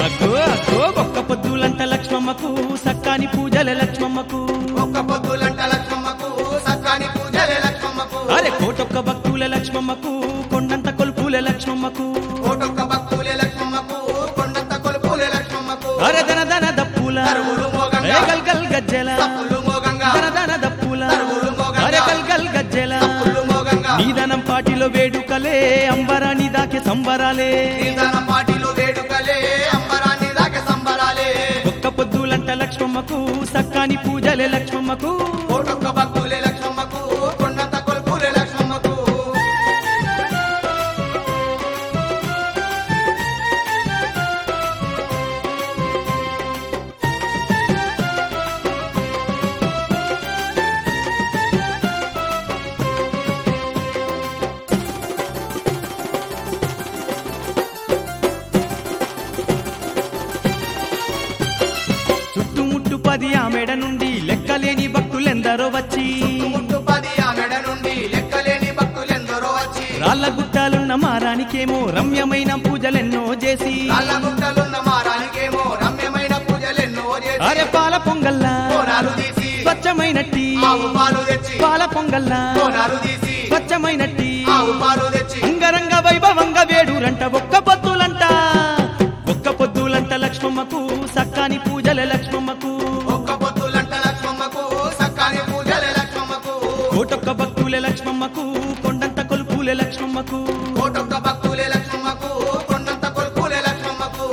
అగ్గో అగ్గో ఒక్క పొద్దులంట లక్ష్మమ్మకు సక్కాని పూజలే లక్ష్మమ్మకు ఒక్క పొద్దులంట లక్ష్మమ్మకు సక్కాని పూజలే లక్ష్మమ్మకు అరే కోటొక్క భక్తుల లక్ష్మమ్మకు కొండంత కొలుపులే లక్ష్మమ్మకు కోటొక్క భక్తులే లక్ష్మమ్మకు కొండంత కొలుపులే లక్ష్మమ్మకు అరే దన దన దప్పుల తరువులు మోగంగా. ఏ గల్ గల్ గజ్జెల తప్పులు మోగంగా దన దన దప్పుల తరువులు మోగంగా. అరే గల్ గల్ గజ్జెల తప్పులు మోగంగా నీదనం పాటిలో వేడుకలే అంబరాని దాకే సంబరాలే నిదాన పాటిలో వేడుకలే అంబరాన్ని దాకే సంబరాలే ఒక్క పొద్దులంట లక్ష్మమ్మకు సక్కాని పూజలే లక్ష్మమ్మకు కోటొక్క భక్తులే లక్ష్మమ్మకు కొండంత కొలుపులే లక్ష్మమ్మకు చుట్టుముట్టు పది ఆ మెడ నుండి లెక్కలేని భక్తులెందరో వచ్చి ముట్టు పది ఆ మెడ నుండి లెక్కలేని భక్తులెందరో వచ్చి రాళ్ళ గుట్టాలున్న మారానికేమో రమ్యమైన పూజలెన్నో చేసి నల్లగుంటలున్న మారానికేమో రమ్యమైన పూజలెన్నో చేసి అరే పాల పొంగల్లా కోనాలు తీసి స్వచ్ఛమైనట్టి ఆవు పాలు తెచ్చి పాల పొంగల్లా కోనాలు తీసి స్వచ్ఛమైనట్టి ఆవు పాలు తెచ్చి అంగరంగ వైభవంగ వేడురంట ఒక్క పొద్దులంట ఒక్క పొద్దులంట లక్ష్మమ్మకు సక్కాని పూజలే లక్ష్మమ్మకు ఒక్క పొద్దులంట లక్ష్మమ్మకు సక్కాని పూజలే లక్ష్మమ్మకు కోటొక్క భక్తులే లక్ష్మమ్మకు కొండంత కొలుపులే లక్ష్మమ్మకు కోటొక్క భక్తులే లక్ష్మమ్మకు కొండంత కొలుపులే లక్ష్మమ్మకు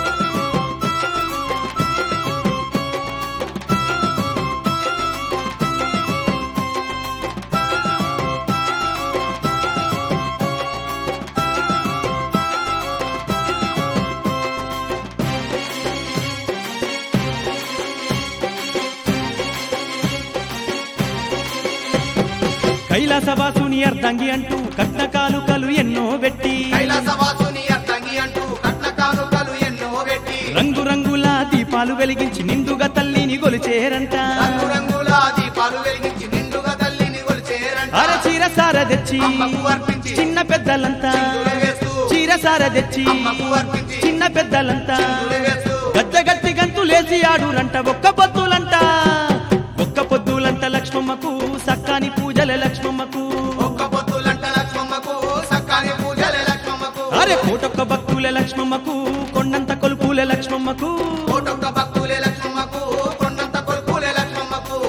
కైలాసవాసుని అర్ధంగి అంటూ కట్నకాలు కలు ఎన్నో పెట్టి కైలాసవాసుని అర్థంగి అంటూ కట్న కానుకలు ఎన్నో పెట్టి రంగురంగుల దీపాలు వెలిగించి నిండుగా తల్లిని గొలిచేరంట రంగురంగుల దీపాలు వెలిగించి నిండుగా తల్లిని కొలిచేరంట అర చీర సార తెచ్చి అమ్మకు అర్పించి చిన్న పెద్దలంతా చిందులు వేస్తూ చీర సార తెచ్చి అమ్మకు అర్పించి చిన్న పెద్దలంతా చిందులు వేస్తూ గద్ద గట్టి గంతులేసి ఆడురంట ఒక్క పొద్దులంట ఒక్క పొద్దులంట లక్ష్మమ్మకు సక్కాని పూజలే లక్ష్మమ్మకు ఒక్క పొద్దులంట లక్ష్మమ్మకు సక్కాని పూజలే లక్ష్మమ్మకు అరే కోటొక్క భక్తులే లక్ష్మమ్మకు కొండంత కొలుపులే లక్ష్మమ్మకు కోటొక్క భక్తులే లక్ష్మమ్మకు కొండంత కొలుపులే లక్ష్మమ్మకు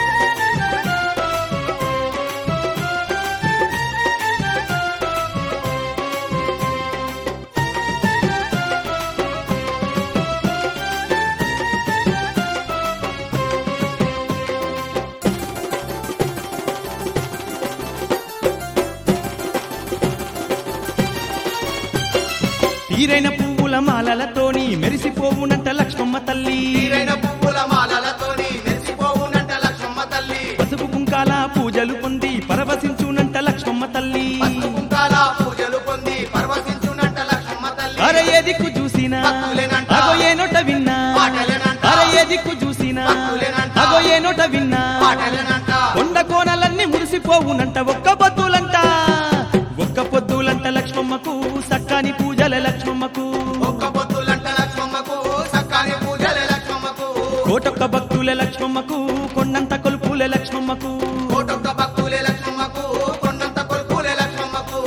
తీరైన పువ్వుల మాలలతోని మెరిసిపోవునంట లక్ష్మమ్మ తల్లి తీరైన పువ్వుల మాలలతోని మెరిసిపోవునంట లక్ష్మమ్మ తల్లి పసుపు కుంకాల పూజలు పొంది పరవశించునంట లక్ష్మమ్మ తల్లి పసుపు కుంకాల పూజలు పొంది పరవశించునంట లక్ష్మమ్మ తల్లి అరే ఏ దిక్కు చూసినా భక్తులేనంట. అగో ఏ నోట విన్నా పాటలేనంట. అరే ఏ దిక్కు చూసినా భక్తులేనంట. అగో ఏ నోట విన్నా పాటలేనంట కొండ కోనలన్నీ మురిసిపోవునంట ఒక్క పొద్దులంట ఒక్క పొద్దులంట లక్ష్మమ్మకు సక్కాని పూజల లక్ష్మమ్మకు ఒక్క పొద్దులంట లక్ష్మమ్మకు సక్కాని పూజలే లక్ష్మమ్మకు కోటొక్క భక్తుల లక్ష్మమ్మకు కొండంత కొలుపుల లక్ష్మమ్మకు కోటొక్క భక్తులే లక్ష్మమ్మకు కొండంత కొలుపులే లక్ష్మమ్మకు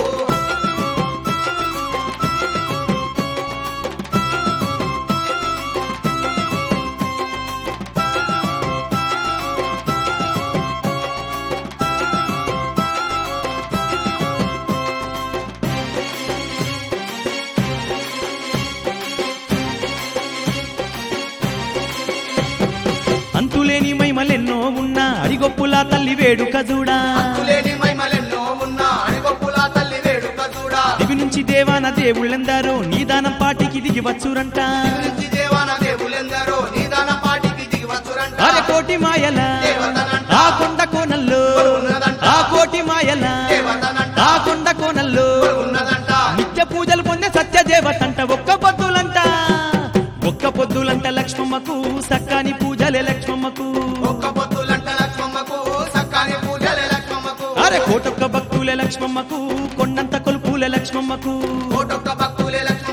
అంతులేని మైమలెన్నో ఉన్నా అడిగొప్పులా తల్లి వేడుక చూడా లేని మైమలెన్నో ఉన్నా అడిగొప్పుల తల్లి వేడుక చూడా దివి నుంచి దేవాన దేవుళ్ళెందారో నీదానం పాటికి దిగి వచ్చురంట నుంచి దేవాన దేవులెందరో నిదాన పాటికి దిగి వచ్చురంట అరే కోటి మాయల దేవతనంట. ఆ కొండ కోనల్లో ఉన్నదంట. ఆ కోటి మాయల దేవతనంట. ఆ కొండ కోనల్లో ఉన్నదంట నిత్య పూజలు పొందే సత్య దేవతంట ఒక్క పొద్దులంట ఒక్క పొద్దులంట లక్ష్మమ్మకు సక్కాని పూజలే లక్ష్మమ్మకు ఒక్క పొద్దులంట లక్ష్మమ్మకు సక్కాని పూజలే లక్ష్మమ్మకు అరే కోటొక్క భక్తులే లక్ష్మమ్మకు కొండంత కొలుపులే లక్ష్మమ్మకు కోటొక్క భక్తులే లక్ష్మమ్మకు